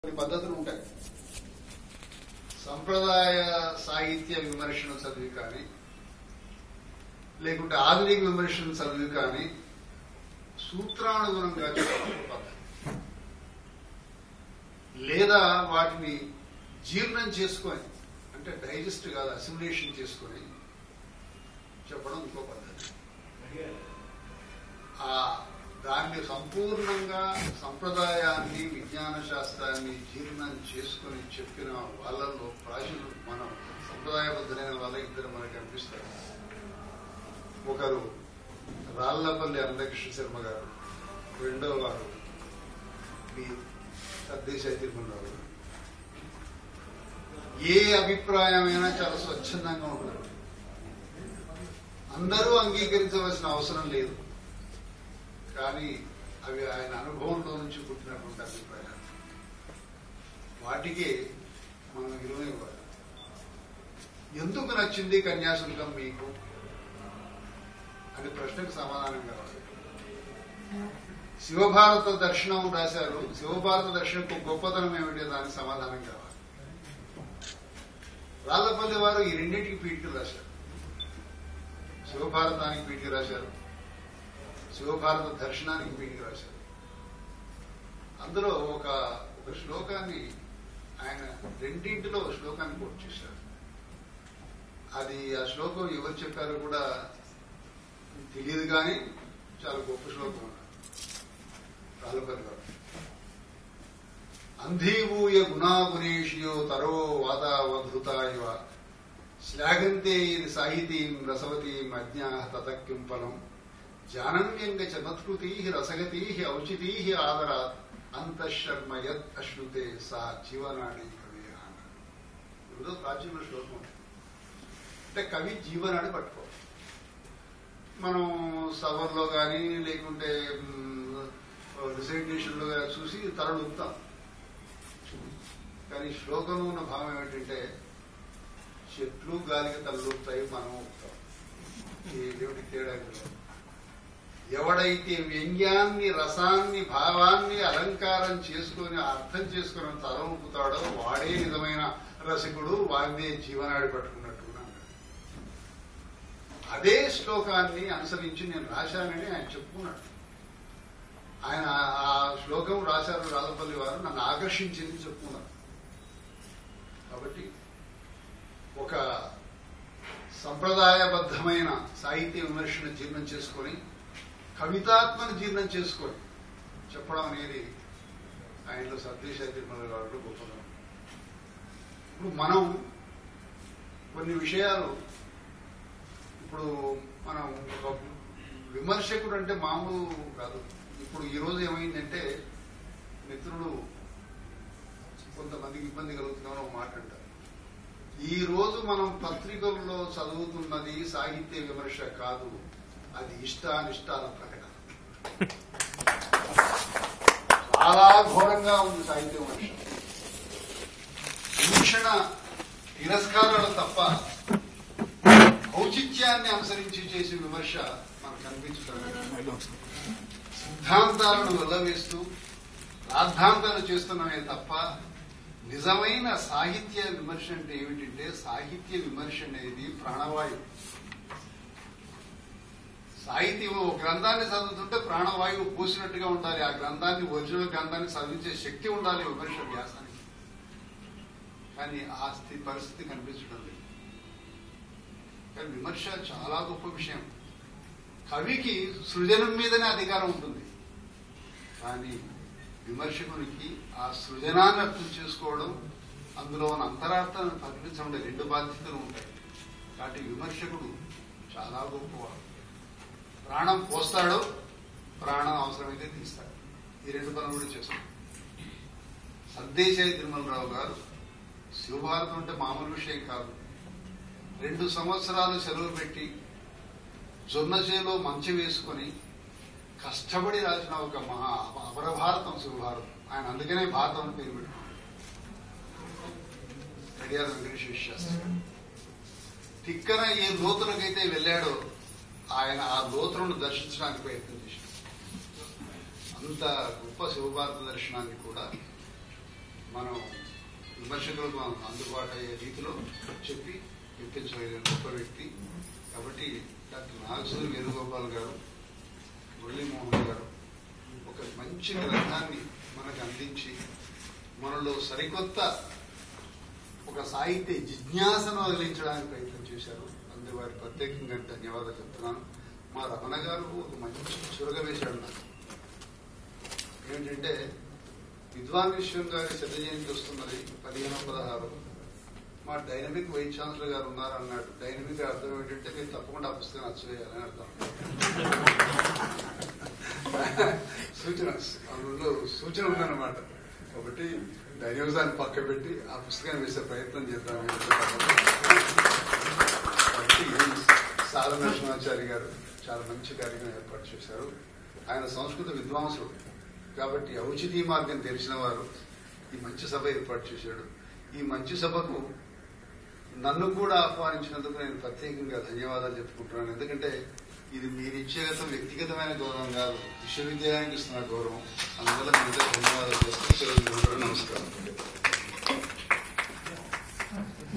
కొన్ని పద్ధతులు ఉంటాయి సంప్రదాయ సాహిత్య విమర్శను చదివి కానీ లేకుంటే ఆధునిక విమర్శను చదివి కానీ సూత్రానుగుణంగా చెప్పడం ఒక పద్ధతి లేదా వాటిని జీర్ణం చేసుకొని అంటే డైజెస్ట్ కాదు అసిములేషన్ చేసుకొని చెప్పడం ఇంకో పద్ధతి ఆ దాన్ని సంపూర్ణంగా సంప్రదాయాన్ని విజ్ఞాన శాస్త్రాన్ని జీర్ణం చేసుకుని చెప్పిన వాళ్ళలో ప్రాచులు మనం సంప్రదాయబద్ధులైన వాళ్ళ ఇద్దరు మనకు కనిపిస్తారు ఒకరు రాళ్లపల్లి అందకృష్ణ శర్మ గారు రెండో వారు మీ సర్దేశాయి తిరుమలరావు గారు ఏ అభిప్రాయమైనా చాలా స్వచ్ఛందంగా ఉంటారు అందరూ అంగీకరించవలసిన అవసరం లేదు కానీ అవి ఆయన అనుభవంలో నుంచి పుట్టినటువంటి అభిప్రాయాలు వాటికి మనం విలువ ఇవ్వాలి ఎందుకు నచ్చింది కన్యాశుల్కం మీకు అనే ప్రశ్నకు సమాధానం కావాలి శివభారత దర్శనం రాశారు శివభారత దర్శనంకు గొప్పతనం ఏమిటి దానికి సమాధానం కావాలి రాళ్లపల్లి వారు ఈ రెండింటికి పీఠికలు రాశారు శివభారతానికి పీఠిక రాశారు శివభారత దర్శనానికి పీఠిక రాశారు అందులో ఒక ఒక శ్లోకాన్ని ఆయన రెండింటిలో ఒక శ్లోకాన్ని కోట్ చేశారు అది ఆ శ్లోకం ఎవరు చెప్పారో కూడా తెలియదు కానీ చాలా గొప్ప శ్లోకం అన్నారు రాళ్ళపల్లి గారు అంధీభూయ గుణాగుణేషియో తరో వాతావధృత ఇవ శ్లాఘంతే ఇది సాహితీం రసవతీం అజ్ఞా తతక్కిం ఫలం జానన్యంగ చమత్కృతీ రసగతీ ఔచితీ ఆదరాత్ అంతఃశర్మ యత్ అశ్నుతే సా జీవనాడి కవి అన్నారు ఇదో ప్రాచీన శ్లోకం అంటే కవి జీవనాడి పట్టుకో మనం సవర్లో కానీ లేకుంటే రిసైటేషన్లో కానీ చూసి తరలుపుతాం కానీ శ్లోకంలో ఉన్న భావం ఏమిటంటే చెట్లు గాలికి తలలుపుతాయి మనం ఊపుతాం ఏమిటి తేడా ఇందులో? ఎవడైతే వ్యంగ్యాన్ని రసాన్ని భావాన్ని అలంకారం చేసుకొని అర్థం చేసుకుని తల ఊపుతాడో వాడే నిజమైన రసికుడు వాడినే జీవనాడి పట్టుకున్నట్టున్నాను అదే శ్లోకాన్ని అనుసరించి నేను రాశానని ఆయన చెప్పుకున్నాడు ఆయన ఆ శ్లోకం రాశారు రాజపల్లి వారు నన్ను ఆకర్షించింది చెప్పుకున్నారు కాబట్టి ఒక సంప్రదాయబద్ధమైన సాహిత్య విమర్శను జీర్ణం చేసుకొని కవితాత్మను జీర్ణం చేసుకొని చెప్పడం అనేది ఆయనలో సతీష్ తిరుమల గారు గొప్పదనం ఇప్పుడు మనం కొన్ని విషయాలు ఇప్పుడు మనం ఒక విమర్శకుడు అంటే మామూలు కాదు ఇప్పుడు ఈ రోజు ఏమైందంటే మిత్రుడు కొంతమందికి ఇబ్బంది కలుగుతున్నామని ఒక మాట అంటారు ఈ రోజు మనం పత్రికల్లో చదువుతున్నది సాహిత్య విమర్శ కాదు అది ఇష్టానిష్టాల ప్రకటన చాలా ఘోరంగా ఉంది సాహిత్య విమర్శ భూషణ తిరస్కారాలు తప్ప ఔచిత్యాన్ని అనుసరించి చేసే విమర్శ మనకు కనిపించడం లేదు. సిద్ధాంతాలను వెల్లవేస్తూ రాద్ధాంతాలు చేస్తున్నామే తప్ప నిజమైన సాహిత్య విమర్శ అంటే ఏమిటంటే సాహిత్య విమర్శ అనేది ప్రాణవాయువు సాహిత్యం ఒక గ్రంథాన్ని చదువుతుంటే ప్రాణవాయువు పూసినట్టుగా ఉండాలి ఆ గ్రంథాన్ని ఒరిజినల్ గ్రంథాన్ని చదివించే శక్తి ఉండాలి విమర్శ వ్యాసానికి కానీ ఆ స్థితి పరిస్థితి కనిపించడం లేదు కానీ విమర్శ చాలా గొప్ప విషయం కవికి సృజనం మీదనే అధికారం ఉంటుంది కానీ విమర్శకునికి ఆ సృజనాన్ని అర్థం చేసుకోవడం అందులో ఉన్న అంతరార్థాన్ని ప్రకటించడం రెండు బాధ్యతలు ఉంటాయి కాబట్టి విమర్శకుడు చాలా గొప్పవాడు ప్రాణం పోస్తాడు ప్రాణం అవసరమైతే తీస్తాడు ఈ రెండు పనులు కూడా చేస్తాడు సందేశాయి తిరుమలరావు గారు శివభారతం అంటే మామూలు విషయం కాదు రెండు సంవత్సరాలు సెలవు పెట్టి జొన్న చేలో మంచి వేసుకొని కష్టపడి రాసిన ఒక మహా అపరభారతం శివభారతం ఆయన అందుకనే భారతం అని పేరు పెట్టుకున్నాడు కడియాల వెంకటేశ్వర శాస్త్రి గారు. తిక్కన ఏ లోతులకైతే వెళ్ళాడో ఆయన ఆ లోతులను దర్శించడానికి ప్రయత్నం చేశాడు అంత గొప్ప శివభారత దర్శనాన్ని కూడా మనం విమర్శకులకు అందుబాటు అయ్యే రీతిలో చెప్పి మెప్పించగలిగిన గొప్ప వ్యక్తి కాబట్టి డాక్టర్ నాగసూరి వేణుగోపాల్ గారు మురళీమోహన్ గారు ఒక మంచి గ్రంథాన్ని మనకు అందించి మనలో సరికొత్త ఒక సాహిత్య జిజ్ఞాసను వదిలించడానికి ప్రయత్నం చేశారు అందుకే వారికి ప్రత్యేకంగా ధన్యవాదాలు చెప్తున్నాను మా రమణ గారు ఒక మంచి చురగ వేశాడు నాకు ఏంటంటే విద్వాన్ విశ్వం గారి శత జయంతి వస్తున్నది పదిహేను పదహారు మా డైనమిక్ వైస్ ఛాన్సలర్ గారు ఉన్నారు అన్నాడు డైనమిక్ అర్థం ఏంటంటే మీరు తప్పకుండా ఆ పుస్తకాన్ని అచ్చవేయాలని అర్థం సూచన అందులో సూచన ఉందన్నమాట కాబట్టి డైనమిజాన్ని పక్క పెట్టి ఆ పుస్తకాన్ని వేసే ప్రయత్నం చేద్దాం కాబట్టి సాధన నరసింహాచారి గారు చాలా మంచి కార్యక్రమం ఏర్పాటు చేశారు ఆయన సంస్కృత విద్వాంసుడు కాబట్టి ఔచితీ మార్గం తెలిసిన వారు ఈ మంచి సభ ఏర్పాటు చేశాడు ఈ మంచి సభకు నన్ను కూడా ఆహ్వానించినందుకు నేను ప్రత్యేకంగా ధన్యవాదాలు చెప్పుకుంటున్నాను ఎందుకంటే ఇది మీరు ఇచ్చే గతం వ్యక్తిగతమైన గౌరవం కాదు విశ్వవిద్యాలయానికి ఇస్తున్న గౌరవం అందువల్ల మీకు ధన్యవాదాలు